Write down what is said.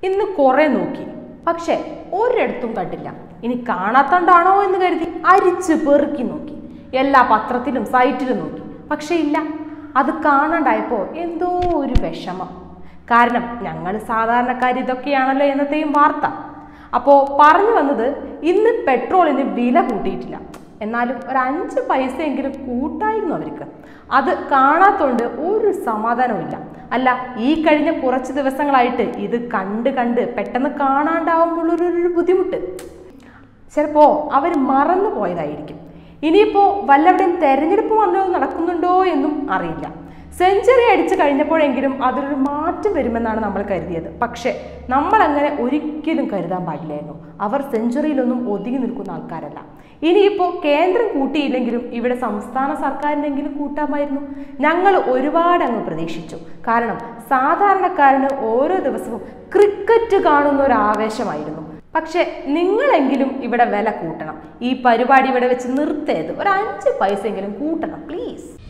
ഇന്ന് കുറെ നോക്കി പക്ഷെ ഒരിടത്തും കണ്ടില്ല ഇനി കാണാത്തണ്ടാണോ എന്ന് കരുതി അരിച്ച് പെറുക്കി നോക്കി എല്ലാ പത്രത്തിലും സൈറ്റിലും നോക്കി പക്ഷെ ഇല്ല അത് കാണാണ്ടായപ്പോ എന്തോ ഒരു വിഷമം കാരണം ഞങ്ങൾ സാധാരണക്കാർ ഇതൊക്കെയാണല്ലോ എന്നത്തെയും വാർത്ത അപ്പോൾ പറഞ്ഞു വന്നത് ഇന്ന് പെട്രോളിന് വില കൂട്ടിയിട്ടില്ല എന്നാലും ഒരു അഞ്ച് പൈസയെങ്കിലും കൂട്ടായിരുന്നു അവർക്ക് അത് കാണാത്തോണ്ട് ഒരു സമാധാനവും ഇല്ല അല്ല ഈ കഴിഞ്ഞ കുറച്ച് ദിവസങ്ങളായിട്ട് ഇത് കണ്ട് കണ്ട് പെട്ടെന്ന് കാണാണ്ടാവുമ്പോഴൊരു ഒരു ബുദ്ധിമുട്ട് ചിലപ്പോ അവർ മറന്നു പോയതായിരിക്കും ഇനിയിപ്പോ വല്ലവിടെയും തെരഞ്ഞെടുപ്പ് വല്ലതും നടക്കുന്നുണ്ടോ എന്നും അറിയില്ല സെഞ്ചുറി അടിച്ചു കഴിഞ്ഞപ്പോഴെങ്കിലും അതിലൊരു മാറ്റം വരുമെന്നാണ് നമ്മൾ കരുതിയത് പക്ഷേ നമ്മൾ അങ്ങനെ ഒരിക്കലും കരുതാൻ പാടില്ലായിരുന്നു അവർ സെഞ്ചുറിയിലൊന്നും ഒതുങ്ങി നിൽക്കുന്ന ആൾക്കാരല്ല ഇനിയിപ്പോൾ കേന്ദ്രം കൂട്ടിയില്ലെങ്കിലും ഇവിടെ സംസ്ഥാന സർക്കാരിനെങ്കിലും കൂട്ടാമായിരുന്നു ഞങ്ങൾ ഒരുപാട് അങ്ങ് പ്രതീക്ഷിച്ചു കാരണം സാധാരണക്കാരന് ഓരോ ദിവസവും ക്രിക്കറ്റ് കാണുന്ന ഒരു ആവേശമായിരുന്നു പക്ഷെ നിങ്ങളെങ്കിലും ഇവിടെ വില കൂട്ടണം ഈ പരിപാടി ഇവിടെ വെച്ച് നിർത്തരുത് ഒരു അഞ്ച് പൈസയെങ്കിലും കൂട്ടണം പ്ലീസ്